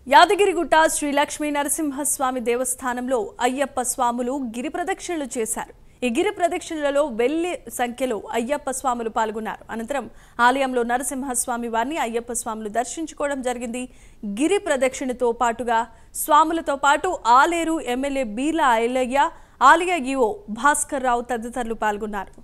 యాదగిరిగుట్ట శ్రీ లక్ష్మీ నరసింహస్వామి దేవస్థానంలో అయ్యప్ప స్వాములు గిరి ప్రదక్షిణలు చేశారు ఈ గిరి ప్రదక్షిణలలో వెల్లి సంఖ్యలో అయ్యప్ప స్వాములు పాల్గొన్నారు అనంతరం ఆలయంలో నరసింహస్వామి వారిని అయ్యప్ప స్వాములు దర్శించుకోవడం జరిగింది గిరి ప్రదక్షిణతో పాటుగా స్వాములతో పాటు ఆలేరు ఎమ్మెల్యే బీర్లా ఐలయ్య ఆలయ ఈఓ భాస్కర్ రావు తదితరులు పాల్గొన్నారు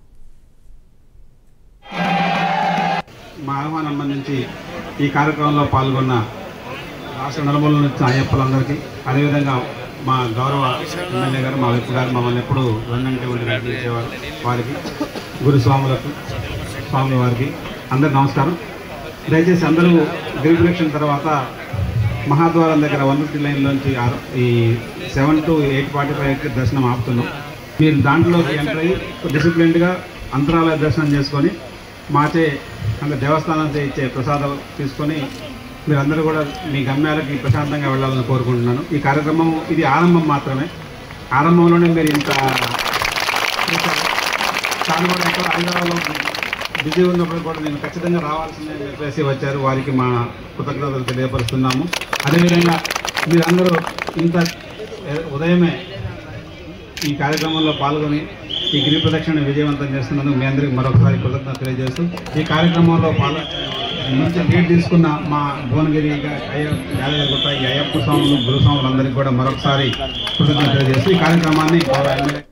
మా ఆహ్వానం అందించి ఈ కార్యక్రమంలో పాల్గొన్న రాష్ట్ర నలుమూల నుంచి అయ్యప్పలందరికీ అదేవిధంగా మా గౌరవ ఎమ్మెల్యే గారు మా విప్ గారు మమ్మల్ని ఎప్పుడు వెన్నంటి ఉండి నడిపించేవారు వారికి గురుస్వాములకు స్వామి వారికి అందరికి నమస్కారం దయచేసి అందరూ గిరిప్రదక్షిణ తర్వాత మహాద్వారం దగ్గర వన్ ఫిఫ్టీ లైన్లోంచి ఆరు- ఈ సెవెన్ టు ఎయిట్ ఫార్టీ ఫైవ్కి దర్శనం ఆపుతున్నాం మీరు దాంట్లోకి ఎంటర్ అయ్యి డిసిప్లిన్డ్గా అంతరాలయ దర్శనం చేసుకొని మాచే అంటే దేవస్థానం చే ఇచ్చే ప్రసాదం తీసుకొని మీరందరూ కూడా మీ గమ్యాలకి ప్రశాంతంగా వెళ్ళాలని కోరుకుంటున్నాను ఈ కార్యక్రమం ఇది ఆరంభం మాత్రమే ఆరంభంలోనే మీరు ఇంత చేశారు. కానీ కూడా ఎక్కడ హైదరాబాద్లో బిజీ ఉన్నప్పుడు కూడా నేను ఖచ్చితంగా రావాల్సిందని చెప్పేసి వచ్చారు వారికి మా కృతజ్ఞతలు తెలియపరుస్తున్నాము అదేవిధంగా మీరందరూ ఇంత ఏ- ఉదయమే ఈ కార్యక్రమంలో పాల్గొని ఈ గిరి ప్రదక్షిణ విజయవంతం చేస్తున్నందుకు మీ అందరికీ మరొకసారి కృతజ్ఞత తెలియజేస్తూ ఈ కార్యక్రమంలో పాల్గొ నుంచి లీడ్ తీసుకున్న మా భువనగిరి అయ్య యాదగిరిగుట్ట ఈ అయ్యప్ప స్వాములు గురుస్వాములందరికీ కూడా మరొకసారి కృతజ్ఞత తెలియజేస్తూ ఈ కార్యక్రమాన్ని గౌరవ ఎమ్మెల్యే